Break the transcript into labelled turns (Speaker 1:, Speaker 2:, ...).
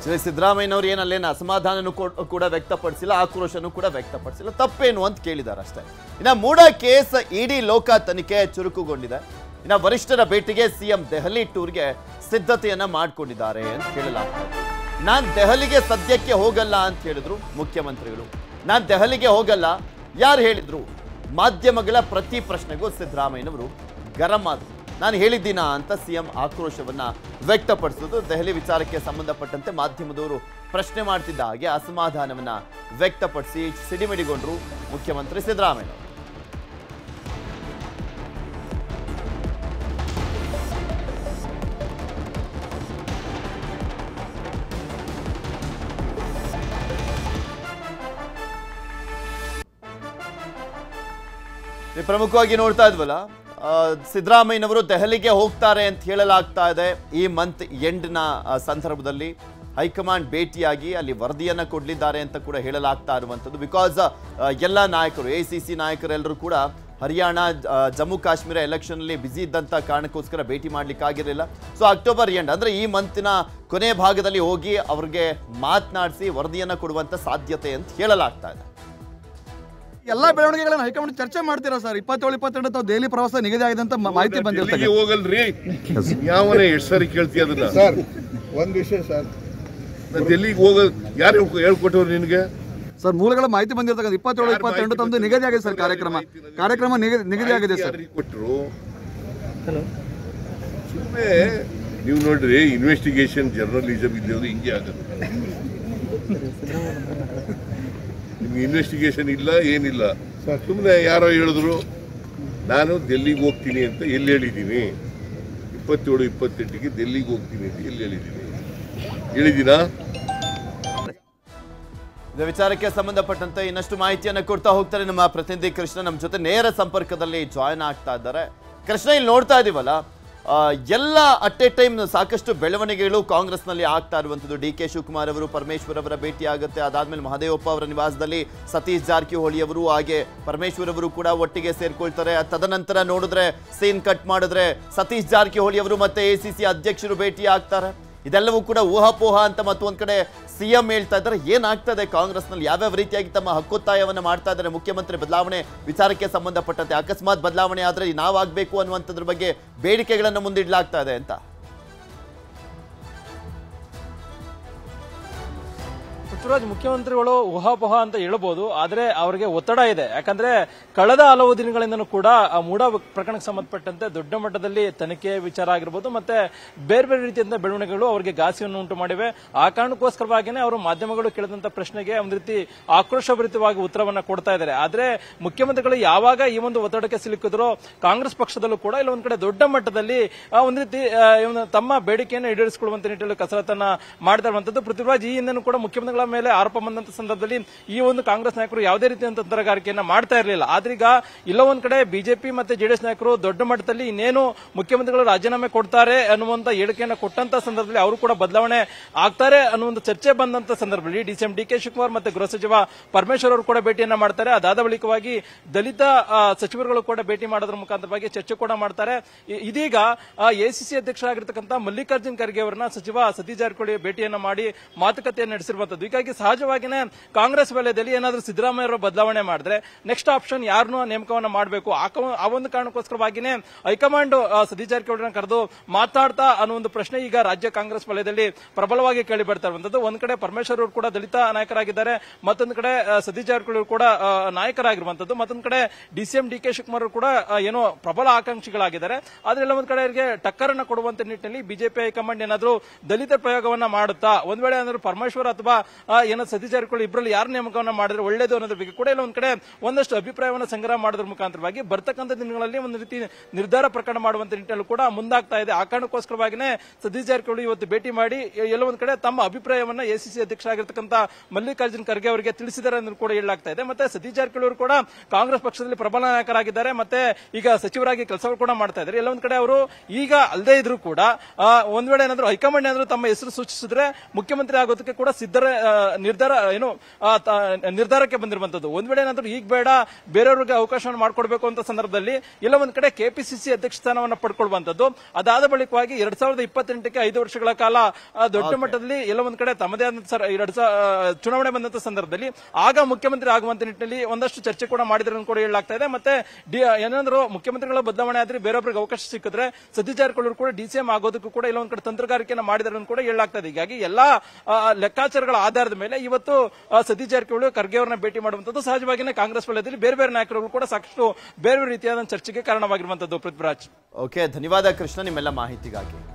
Speaker 1: ಶ್ರೀ ಸಿದ್ದರಾಮಯ್ಯನವರು ಏನಲ್ಲೇನು ಅಸಮಾಧಾನನೂ ಕೂ- ಕೂಡ ವ್ಯಕ್ತಪಡಿಸಿಲ್ಲ ಆಕ್ರೋಶನೂ ಕೂಡ ವ್ಯಕ್ತಪಡಿಸಿಲ್ಲ ತಪ್ಪೇನು ಅಂತ ಕೇಳಿದ್ದಾರೆ ಅಷ್ಟೇ ಇನ್ನ ಮೂಡ ಕೇಸ್ ಇಡೀ ಲೋಕ ತನಿಖೆ ಚುರುಕುಗೊಂಡಿದೆ ಇನ್ನ ವರಿಷ್ಠರ ಭೇಟಿಗೆ ಸಿಎಂ ದೆಹಲಿ ಟೂರ್ಗೆ ಸಿದ್ಧತೆಯನ್ನ ಮಾಡಿಕೊಂಡಿದ್ದಾರೆ ಅಂತ ಹೇಳಲಾಗ್ತದೆ ನಾನ್ ದೆಹಲಿಗೆ ಸದ್ಯಕ್ಕೆ ಹೋಗಲ್ಲ ಅಂತ ಹೇಳಿದ್ರು ಮುಖ್ಯಮಂತ್ರಿಗಳು ನಾನ್ ದೆಹಲಿಗೆ ಹೋಗಲ್ಲ ಯಾರು ಹೇಳಿದ್ರು ಮಾಧ್ಯಮಗಳ ಪ್ರತಿ ಪ್ರಶ್ನೆಗೂ ಸಿದ್ದರಾಮಯ್ಯನವರು ಗರಂ ಆದ್ರು ನಾನು ಹೇಳಿದ್ದೀನಾ ಅಂತ ಸಿಎಂ ಆಕ್ರೋಶವನ್ನ ವ್ಯಕ್ತಪಡಿಸಿದ್ರು ದೆಹಲಿ ವಿಚಾರಕ್ಕೆ ಸಂಬಂಧಪಟ್ಟಂತೆ ಮಾಧ್ಯಮದವರು ಪ್ರಶ್ನೆ ಮಾಡ್ತಿದ್ದ ಹಾಗೆ ಅಸಮಾಧಾನವನ್ನ ವ್ಯಕ್ತಪಡಿಸಿ ಸಿಡಿಮಿಡಿಗೊಂಡ್ರು ಮುಖ್ಯಮಂತ್ರಿ ಸಿದ್ದರಾಮಯ್ಯ ಈ ಪ್ರಮುಖವಾಗಿ ನೋಡ್ತಾ ಇದ್ವಲ್ಲ ಆ, ಸಿದ್ದರಾಮಯ್ಯನವರು ದೆಹಲಿಗೆ ಹೋಗ್ತಾರೆ ಅಂತ ಹೇಳಲಾಗ್ತಾ ಇದೆ ಈ ಮಂತ್ ಎಂಡ್ನ ಸಂದರ್ಭದಲ್ಲಿ ಹೈಕಮಾಂಡ್ ಭೇಟಿಯಾಗಿ ಅಲ್ಲಿ ವರದಿಯನ್ನ ಕೊಡಲಿದ್ದಾರೆ ಅಂತ ಕೂಡ ಹೇಳಲಾಗ್ತಾ ಇರುವಂಥದ್ದು ಬಿಕಾಸ್ ಎಲ್ಲ ನಾಯಕರು ಎ ಸಿ ಸಿ ನಾಯಕರೆಲ್ಲರೂ ಕೂಡ ಹರಿಯಾಣ ಆ, ಜಮ್ಮು ಕಾಶ್ಮೀರ ಎಲೆಕ್ಷನ್ ಅಲ್ಲಿ ಬ್ಯುಸಿ ಇದ್ದಂತ ಕಾರಣಕ್ಕೋಸ್ಕರ ಭೇಟಿ ಮಾಡ್ಲಿಕ್ಕಾಗಿರಲಿಲ್ಲ ಸೊ ಅಕ್ಟೋಬರ್ ಎಂಡ್ ಅಂದ್ರೆ ಈ ಮಂತಿನ ಕೊನೆ ಭಾಗದಲ್ಲಿ ಹೋಗಿ ಅವ್ರಿಗೆ ಮಾತನಾಡಿಸಿ ವರದಿಯನ್ನ ಕೊಡುವಂತ ಸಾಧ್ಯತೆ ಅಂತ ಹೇಳಲಾಗ್ತಾ ಇದೆ
Speaker 2: ಎಲ್ಲಾ ಬೆಳವಣಿಗೆಗಳನ್ನ ಹೈಕಮಾಂಡ್ ಚರ್ಚೆ ಮಾಡ್ತೀರಾ ಸರ್ ಇಪ್ಪತ್ತೇಳು ಇಪ್ಪತ್ತೆರಡು ತಾವು ದೆಹಲಿ ಪ್ರವಾಸ ನಿಗದಿ ಆಗಿದೆ ಅಂತ ಮ- ಮಾಹಿತಿ ಬಂದಿರ್ತದೆ
Speaker 3: ಡೆಲ್ಲಿಗೆ ಹೋಗಲ್ರಿ ಯಾವನ ಎಷ್ಟು ಸಾರಿ ಕೇಳ್ತೀಯ ಅದನ್ನ
Speaker 4: ಸರ್ ಒಂದ್ ವಿಷಯ ಸರ್
Speaker 3: ನಾನ್ ಡೆಲ್ಲಿಗೆ ಹೋಗಲ್ ಯಾರು ಹೇಳ್ಕೊಟ್ಟವ್ರು ನಿನಗೆ
Speaker 2: ಸರ್ ಮೂಲಗಳ ಮಾಹಿತಿ ಬಂದಿರ್ತಕ್ಕಂಥ ಇಪ್ಪತ್ತೇಳು
Speaker 3: ಯಾರ್
Speaker 2: ಇಪ್ಪತ್ತೆರಡು ತಮ್ಮದು
Speaker 3: ಮಾಹಿತಿ
Speaker 2: ನಿಗದಿ ಆಗಿದೆ ಸರ್
Speaker 3: ಬಂದಿದೆ?
Speaker 2: ಕಾರ್ಯಕ್ರಮ
Speaker 3: ಮಾಹಿತಿ ನನಗೆ.
Speaker 2: ಕಾರ್ಯಕ್ರಮ ನಿಗದಿ ನಿಗದಿ ಆಗಿದೆ ಸರ್
Speaker 3: ಯಾರಿಗೆ ಕೊಟ್ಟರು ಸುಮ್ಮನೆ ನೀವು ನೋಡ್ರಿ ಇನ್ವೆಸ್ಟಿಗೇಷನ್ ಜರ್ನಲಿಸಮ್ ಇದ್ದದ್ದು ಹಿಂಗೆ ಆಗುತ್ತೆ ನಿಮ್ಗೆ ಇನ್ವೆಸ್ಟಿಗೇಷನ್ ಇಲ್ಲ ಏನಿಲ್ಲ ಸುಮ್ಮನೆ ಯಾರೋ ಹೇಳಿದ್ರು ನಾನು ಡೆಲ್ಲಿಗೆ ಹೋಗ್ತೀನಿ ಅಂತ ಎಲ್ಲಿ ಹೇಳಿದ್ದೀನಿ ಇಪ್ಪತ್ತೇಳು ಇಪ್ಪತ್ತೆಂಟಿಗೆ ಡೆಲ್ಲಿಗೆ ಹೋಗ್ತೀನಿ ಅಂತ ಎಲ್ಲಿ ಹೇಳಿದ್ದೀನಿ ಹೇಳಿದ್ದೀನಾ
Speaker 1: ಇದೇ ವಿಚಾರಕ್ಕೆ ಸಂಬಂಧಪಟ್ಟಂತೆ ಇನ್ನಷ್ಟು ಮಾಹಿತಿಯನ್ನು ಕೊಡ್ತಾ ಹೋಗ್ತಾರೆ ನಮ್ಮ ಪ್ರತಿನಿಧಿ ಕೃಷ್ಣ ನಮ್ಮ ಜೊತೆ ನೇರ ಸಂಪರ್ಕದಲ್ಲಿ ಜಾಯ್ನ್ ಆಗ್ತಾ ಇದ್ದಾರೆ ಕೃಷ್ಣ ಇಲ್ಲಿ ನೋಡ್ತಾ ಇದೀವಲ್ಲ ಆ, ಎಲ್ಲ ಅಟ್ ಎ ಟೈಮ್ ಸಾಕಷ್ಟು ಬೆಳವಣಿಗೆಗಳು ಕಾಂಗ್ರೆಸ್ನಲ್ಲಿ ಆಗ್ತಾ ಇರುವಂಥದ್ದು ಡಿ ಕೆ ಶಿವಕುಮಾರ್ ಅವರು ಪರಮೇಶ್ವರ್ ಅವರ ಭೇಟಿ ಆಗುತ್ತೆ ಅದಾದ್ಮೇಲೆ ಮಹದೇವಪ್ಪ ಅವರ ನಿವಾಸದಲ್ಲಿ ಸತೀಶ್ ಜಾರಕಿಹೊಳಿ ಅವರು ಹಾಗೆ ಪರಮೇಶ್ವರ್ ಅವರು ಕೂಡ ಒಟ್ಟಿಗೆ ಸೇರ್ಕೊಳ್ತಾರೆ ತದನಂತರ ನೋಡಿದ್ರೆ ಸೀನ್ ಕಟ್ ಮಾಡಿದ್ರೆ ಸತೀಶ್ ಜಾರಕಿಹೊಳಿ ಅವರು ಮತ್ತೆ ಎ ಸಿ ಸಿ ಅಧ್ಯಕ್ಷರು ಭೇಟಿ ಆಗ್ತಾರೆ ಇದೆಲ್ಲವೂ ಕೂಡ ಊಹಾಪೋಹ ಅಂತ ಮತ್ತೊಂದ್ ಕಡೆ ಸಿಎಂ ಹೇಳ್ತಾ ಇದ್ದಾರೆ ಏನಾಗ್ತದೆ ಕಾಂಗ್ರೆಸ್ನಲ್ಲಿ ಯಾವ್ಯಾವ ರೀತಿಯಾಗಿ ತಮ್ಮ ಹಕ್ಕೊತ್ತಾಯವನ್ನ ಮಾಡ್ತಾ ಇದ್ದಾರೆ ಮುಖ್ಯಮಂತ್ರಿ ಬದಲಾವಣೆ ವಿಚಾರಕ್ಕೆ ಸಂಬಂಧಪಟ್ಟಂತೆ ಅಕಸ್ಮಾತ್ ಬದಲಾವಣೆ ಆದ್ರೆ ನಾವಾಗಬೇಕು ಅನ್ನುವಂಥದ್ರ ಬಗ್ಗೆ ಬೇಡಿಕೆಗಳನ್ನು ಮುಂದಿಡ್ಲಾಗ್ತಾ ಇದೆ ಅಂತ
Speaker 5: ಪೃಥ್ವಿರಾಜ್ ಮುಖ್ಯಮಂತ್ರಿಗಳು ಊಹಾಪೋಹ ಅಂತ ಹೇಳ್ಬೋದು ಆದ್ರೆ ಅವರಿಗೆ ಒತ್ತಡ ಇದೆ ಯಾಕಂದ್ರೆ ಕಳೆದ ಹಲವು ದಿನಗಳಿಂದನೂ ಕೂಡ ಆ ಮೂಡ ಪ್ರಕರಣಕ್ಕೆ ಸಂಬಂಧಪಟ್ಟಂತೆ ದೊಡ್ಡ ಮಟ್ಟದಲ್ಲಿ ತನಿಖೆ ವಿಚಾರ ಆಗಿರ್ಬೋದು ಮತ್ತೆ ಬೇರೆ ಬೇರೆ ರೀತಿಯಿಂದ ಬೆಳವಣಿಗೆಗಳು ಅವರಿಗೆ ಘಾಸಿಯನ್ನು ಉಂಟು ಮಾಡಿವೆ ಆ ಕಾರಣಕ್ಕೋಸ್ಕರವಾಗಿಯೇ ಅವರು ಮಾಧ್ಯಮಗಳು ಕೇಳಿದಂತ ಪ್ರಶ್ನೆಗೆ ಒಂದು ರೀತಿ ಆಕ್ರೋಶಭರಿತವಾಗಿ ಉತ್ತರವನ್ನ ಕೊಡ್ತಾ ಇದ್ದಾರೆ ಆದ್ರೆ ಮುಖ್ಯಮಂತ್ರಿಗಳು ಯಾವಾಗ ಈ ಒಂದು ಒತ್ತಡಕ್ಕೆ ಸಿಲುಕಿದ್ರೋ ಕಾಂಗ್ರೆಸ್ ಪಕ್ಷದಲ್ಲೂ ಕೂಡ ಇಲ್ಲ ಒಂದ್ ಕಡೆ ದೊಡ್ಡ ಮಟ್ಟದಲ್ಲಿ ಆ, ಒಂದ್ ರೀತಿ ಆ, ಇವ್ನ ತಮ್ಮ ಬೇಡಿಕೆಯನ್ನು ಈಡೇರಿಸಿಕೊಳ್ಳುವಂತ ನಿಟ್ಟಿನಲ್ಲಿ ಕಸರತ್ತನ್ನ ಮಾಡ್ತಾ ಇರುವಂತದ್ದು ಪೃಥ್ವಿರಾಜ್ ಈ ಹಿಂದೆನೂ ಕೂಡ ಮುಖ್ಯಮಂತ್ರಿಗಳ ಮೇಲೆ ಆರೋಪ ಬಂದಂತ ಸಂದರ್ಭದಲ್ಲಿ ಈ ಒಂದು ಕಾಂಗ್ರೆಸ್ ನಾಯಕರು ಯಾವುದೇ ರೀತಿಯ ತಂತ್ರಗಾರಿಕೆಯನ್ನ ಮಾಡ್ತಾ ಇರಲಿಲ್ಲ ಆದ್ರೀಗ ಇಲ್ಲ ಒಂದ್ ಕಡೆ ಬಿಜೆಪಿ ಮತ್ತೆ ಜೆಡಿಎಸ್ ನಾಯಕರು ದೊಡ್ಡ ಮಟ್ಟದಲ್ಲಿ ಇನ್ನೇನು ಮುಖ್ಯಮಂತ್ರಿಗಳು ರಾಜೀನಾಮೆ ಕೊಡ್ತಾರೆ ಅನ್ನುವಂತ ಹೇಳಿಕೆಯನ್ನ ಕೊಟ್ಟಂತ ಸಂದರ್ಭದಲ್ಲಿ ಅವರು ಕೂಡ ಬದಲಾವಣೆ ಆಗ್ತಾರೆ ಅನ್ನುವಂತ ಚರ್ಚೆ ಬಂದಂತ ಸಂದರ್ಭದಲ್ಲಿ ಡಿಸಿಎಂ ಡಿ ಕೆ ಶಿವಕುಮಾರ್ ಮತ್ತೆ ಗೃಹ ಸಚಿವ ಪರಮೇಶ್ವರ್ ಅವರು ಕೂಡ ಭೇಟಿಯನ್ನ ಮಾಡ್ತಾರೆ ಅದಾದ ಬಳಿಕವಾಗಿ ದಲಿತ ಆ, ಸಚಿವರುಗಳು ಕೂಡ ಭೇಟಿ ಮಾಡೋದ್ರ ಮುಖಾಂತರವಾಗಿ ಚರ್ಚೆ ಕೂಡ ಮಾಡ್ತಾರೆ ಇ- ಇದೀಗ ಎಸಿಸಿ ಅಧ್ಯಕ್ಷರಾಗಿರ್ತಕ್ಕಂಥ ಮಲ್ಲಿಕಾರ್ಜುನ್ ಖರ್ಗೆ ಅವರನ್ನ ಸಚಿವ ಸತೀಶ್ ಜಾರಕಿಹೊಳಿ ಭೇಟಿಯನ್ನ ಮಾಡಿ ಮಾತುಕತೆಯನ್ನು ನಡೆಸಿರುವಂತದ್ದು ಹೀಗಾಗಿ ಸಹಜವಾಗಿನೇ ಕಾಂಗ್ರೆಸ್ ವಲಯದಲ್ಲಿ ಏನಾದರೂ ಸಿದ್ದರಾಮಯ್ಯ ಅವರ ಬದಲಾವಣೆ ಮಾಡಿದ್ರೆ ನೆಕ್ಸ್ಟ್ ಆಪ್ಷನ್ ಯಾರನ್ನೂ ನೇಮಕವನ್ನ ಮಾಡಬೇಕು ಆ ಒಂದು ಕಾರಣಕ್ಕೋಸ್ಕರವಾಗಿನೇ ಹೈಕಮಾಂಡ್ ಆ, ಸತೀಶ್ ಜಾರಕಿಹೊಳಿನ ಕರೆದು ಮಾತಾಡ್ತಾ ಅನ್ನೋ ಒಂದು ಪ್ರಶ್ನೆ ಈಗ ರಾಜ್ಯ ಕಾಂಗ್ರೆಸ್ ವಲಯದಲ್ಲಿ ಪ್ರಬಲವಾಗಿ ಕೇಳಿ ಬರ್ತಾ ಇರುವಂತದ್ದು ಒಂದ್ ಕಡೆ ಪರಮೇಶ್ವರ್ ಅವರು ಕೂಡ ದಲಿತ ನಾಯಕರಾಗಿದ್ದಾರೆ ಮತ್ತೊಂದು ಕಡೆ ಆ, ಸತೀಶ್ ಜಾರಕಿಹೊಳಿ ಅವರು ಕೂಡ ಆ, ನಾಯಕರಾಗಿರುವಂತದ್ದು ಮತ್ತೊಂದು ಕಡೆ ಡಿಸಿಎಂ ಡಿ ಕೆ ಶಿವಕುಮಾರ್ ಅವರು ಕೂಡ ಆ, ಏನೋ ಪ್ರಬಲ ಆಕಾಂಕ್ಷಿಗಳಾಗಿದ್ದಾರೆ ಆದ್ರೆ ಎಲ್ಲ ಒಂದ್ ಕಡೆ ಅವರಿಗೆ ಟಕ್ಕರ್ ಅನ್ನ ಕೊಡುವಂತ ನಿಟ್ಟಿನಲ್ಲಿ ಬಿಜೆಪಿ ಹೈಕಮಾಂಡ್ ಏನಾದ್ರು ದಲಿತ ಪ್ರಯೋಗವನ್ನ ಮಾಡುತ್ತಾ ಒಂದ್ ವೇಳೆ ಏನಾದ್ರು ಪರಮೇಶ್ವರ್ ಅಥವಾ ಆ, ಏನೋ ಸತೀಶ್ ಜಾರಕಿಹೊಳಿ ಇಬ್ಬರಲ್ಲಿ ಯಾರು ನೇಮಕವನ್ನ ಮಾಡಿದ್ರೆ ಒಳ್ಳೇದು ಅನ್ನೋದ್ರ ಬಗ್ಗೆ ಕೂಡ ಇಲ್ಲ ಒಂದ್ ಕಡೆ ಒಂದಷ್ಟು ಅಭಿಪ್ರಾಯವನ್ನ ಸಂಗ್ರಹ ಮಾಡೋದ್ರ ಮುಖಾಂತರವಾಗಿ ಬರ್ತಕ್ಕಂಥ ದಿನಗಳಲ್ಲಿ ಒಂದು ರೀತಿ ನಿರ್ಧಾರ ಪ್ರಕರಣ ಮಾಡುವಂತ ನಿಟ್ಟಿನಲ್ಲಿ ಕೂಡ ಮುಂದಾಗ್ತಾ ಇದೆ ಆ ಕಾರಣಕ್ಕೋಸ್ಕರವಾಗಿನೇ ಸತೀಶ್ ಜಾರಕಿಹೊಳಿ ಇವತ್ತು ಭೇಟಿ ಮಾಡಿ ಎಲ್ಲ ಒಂದ್ ಕಡೆ ತಮ್ಮ ಅಭಿಪ್ರಾಯವನ್ನ ಎಸಿಸಿ ಅಧ್ಯಕ್ಷರಾಗಿರ್ತಕ್ಕಂಥ ಮಲ್ಲಿಕಾರ್ಜುನ್ ಖರ್ಗೆ ಅವರಿಗೆ ತಿಳಿಸಿದ್ದಾರೆ ಅನ್ನೋದು ಕೂಡ ಹೇಳಲಾಗ್ತಾ ಇದೆ ಮತ್ತೆ ಸತೀಶ್ ಜಾರಕಿಹೊಳಿ ಅವರು ಕೂಡ ಕಾಂಗ್ರೆಸ್ ಪಕ್ಷದಲ್ಲಿ ಪ್ರಬಲ ನಾಯಕರಾಗಿದ್ದಾರೆ ಮತ್ತೆ ಈಗ ಸಚಿವರಾಗಿ ಕೆಲಸ ಕೂಡ ಮಾಡ್ತಾ ಇದ್ದಾರೆ ಎಲ್ಲ ಒಂದ್ ಕಡೆ ಅವರು ಈಗ ಅಲ್ಲದೆ ಇದ್ರು ಕೂಡ ಆ, ಒಂದ್ ವೇಳೆ ಏನಾದ್ರು ಹೈಕಮಾಂಡ್ ಏನಾದ್ರು ತಮ್ಮ ಹೆಸರು ಸೂಚಿಸಿದ್ರೆ ಮುಖ್ಯಮಂತ್ರಿ ಆಗೋದಕ್ಕೆ ಕೂಡ ಸಿದ್ಧರ ಆ, ನಿರ್ಧಾರ ಏನು ಆ, ತ- ನಿರ್ಧಾರಕ್ಕೆ ಬಂದಿರುವಂತದ್ದು ಒಂದ್ ವೇಳೆ ಏನಾದ್ರು ಈಗ ಬೇಡ ಬೇರೆಯವ್ರಿಗೆ ಅವಕಾಶವನ್ನು ಮಾಡ್ಕೊಡ್ಬೇಕು ಅಂತ ಸಂದರ್ಭದಲ್ಲಿ ಇಲ್ಲ ಒಂದ್ ಕಡೆ ಕೆಪಿಸಿಸಿ ಅಧ್ಯಕ್ಷ ಸ್ಥಾನವನ್ನ ಪಡ್ಕೊಳ್ಳುವಂತದ್ದು ಅದಾದ ಬಳಿಕವಾಗಿ ಎರಡ್ ಸಾವಿರದ ಇಪ್ಪತ್ತೆಂಟಕ್ಕೆ ಐದು ವರ್ಷಗಳ ಕಾಲ ಆ, ದೊಡ್ಡ ಮಟ್ಟದಲ್ಲಿ ಎಲ್ಲ ಒಂದ್ ಕಡೆ ತಮ್ಮದೇ ಆದ ಸರ್ ಎರಡ್ ಸಾವಿರ ಚುನಾವಣೆ ಬಂದಂತ ಸಂದರ್ಭದಲ್ಲಿ ಆಗ ಮುಖ್ಯಮಂತ್ರಿ ಆಗುವಂತ ನಿಟ್ಟಿನಲ್ಲಿ ಒಂದಷ್ಟು ಚರ್ಚೆ ಕೂಡ ಮಾಡಿದ್ರು ಕೂಡ ಹೇಳಲಾಗ್ತಾ ಇದೆ ಮತ್ತೆ ಡಿ- ಏನಾದ್ರು ಮುಖ್ಯಮಂತ್ರಿಗಳ ಬದಲಾವಣೆ ಆದ್ರೆ ಬೇರೊಬ್ಬರಿಗೆ ಅವಕಾಶ ಸಿಕ್ಕಿದ್ರೆ ಸತೀಶ್ ಜಾರಕಿಹೊಳಿ ಕೂಡ ಡಿಸಿಎಂ ಆಗೋದಕ್ಕೂ ಕೂಡ ಇಲ್ಲ ಒಂದ್ ಕಡೆ ತಂತ್ರಗಾರಿಕೆಯನ್ನು ಮಾಡಿದ್ರು ಕೂಡ ಹೇಳಲಾಗ್ತಾ ಇದೆ ಹೀಗಾಗಿ ಎಲ್ಲಾ ಆ, ಲೆಕ್ಕಾಚಾರಗಳ ಆಧಾರದ ಮೇಲೆ ಇವತ್ತು ಆ, ಸತೀಶ್ ಜಾರಕಿಹೊಳಿ ಖರ್ಗೆ ಅವರನ್ನ ಭೇಟಿ ಮಾಡುವಂತದ್ದು ಸಹಜವಾಗಿಯೇ ಕಾಂಗ್ರೆಸ್ ವಲಯದಲ್ಲಿ ಬೇರೆ ಬೇರೆ ನಾಯಕರುಗಳು ಕೂಡ ಸಾಕಷ್ಟು ಬೇರೆ ಬೇರೆ ರೀತಿಯಾದ ಚರ್ಚೆಗೆ ಕಾರಣವಾಗಿರುವಂತದ್ದು ಪೃಥ್ವಿರಾಜ್
Speaker 1: ಓಕೆ ಧನ್ಯವಾದ ಕೃಷ್ಣ ನಿಮ್ಮೆಲ್ಲ ಮಾಹಿತಿಗಾಗಿ